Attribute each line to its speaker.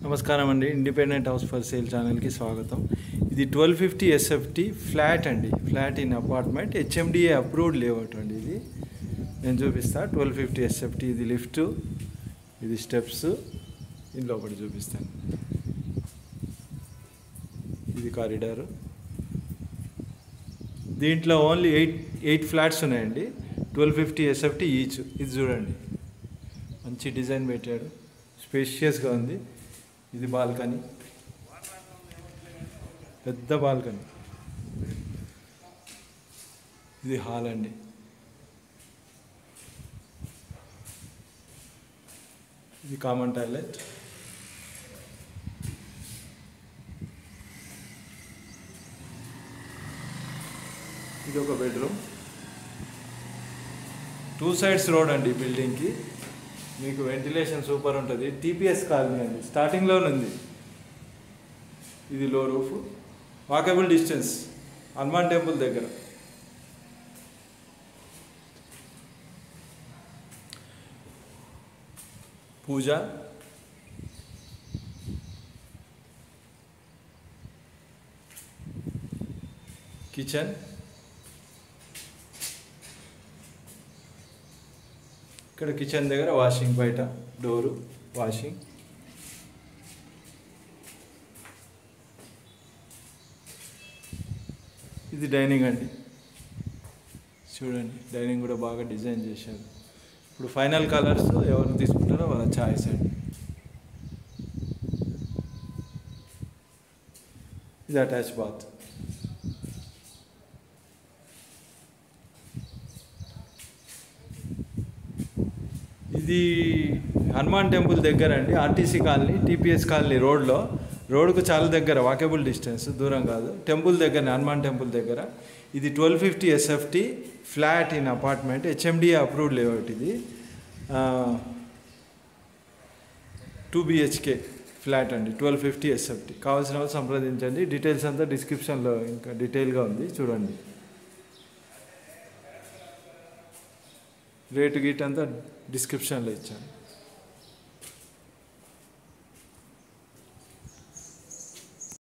Speaker 1: నమస్కారం అండి independent house for sale ఛానల్కి స్వాగతం ఇది ట్వెల్వ్ ఫిఫ్టీ ఎస్ఎఫ్టీ ఫ్లాట్ అండి flat in apartment HMDA approved layout అండి ఇది నేను చూపిస్తా ట్వెల్వ్ ఫిఫ్టీ ఎస్ఎఫ్టీ ఇది లిఫ్ట్ ఇది స్టెప్స్ ఇందులో ఒకటి చూపిస్తాను ఇది కారిడార్ దీంట్లో ఓన్లీ ఎయిట్ ఎయిట్ ఫ్లాట్స్ ఉన్నాయండి ట్వెల్వ్ ఫిఫ్టీ ఎస్ఎఫ్టీ ఈచ్ ఇది చూడండి మంచి డిజైన్ పెట్టాడు స్పేషియస్గా ఉంది ఇది బాల్కనీ పెద్ద బాల్కనీ ఇది హాల్ అండి ఇది కామన్ టాయిలెట్ ఇది ఒక బెడ్రూమ్ టూ సైడ్స్ రోడ్ అండి ఈ బిల్డింగ్కి మీకు వెంటిలేషన్ సూపర్ ఉంటుంది టీపీఎస్ కాలనీ అండి స్టార్టింగ్లోనే ఉంది ఇది లో roof walkable distance Hanuman temple దగ్గర పూజ కిచెన్ ఇక్కడ కిచెన్ దగ్గర వాషింగ్ బయట డోరు వాషింగ్ ఇది డైనింగ్ అండి చూడండి డైనింగ్ కూడా బాగా డిజైన్ చేశారు ఇప్పుడు ఫైనల్ కలర్స్ ఎవరు తీసుకుంటారో వాళ్ళ ఛాయిస్ అండి ఇది అటాచ్ బాత్ ఇది హనుమాన్ టెంపుల్ దగ్గర అండి ఆర్టీసీ కాలనీ టీపీఎస్ కాలనీ రోడ్లో రోడ్కు చాలా దగ్గర వాకబుల్ డిస్టెన్స్ దూరం కాదు టెంపుల్ దగ్గర హనుమాన్ టెంపుల్ దగ్గర ఇది twelve fifty SFT flat in apartment HMDA approved layout ఇది టూ బిహెచ్కే ఫ్లాట్ అండి ట్వెల్వ్ ఫిఫ్టీ ఎస్ఎఫ్టీ కావాల్సిన వాళ్ళు సంప్రదించండి డీటెయిల్స్ అంతా డిస్క్రిప్షన్లో ఇంకా డీటెయిల్గా ఉంది చూడండి రేటు గీట్ అంతా డిస్క్రిప్షన్లో ఇచ్చాను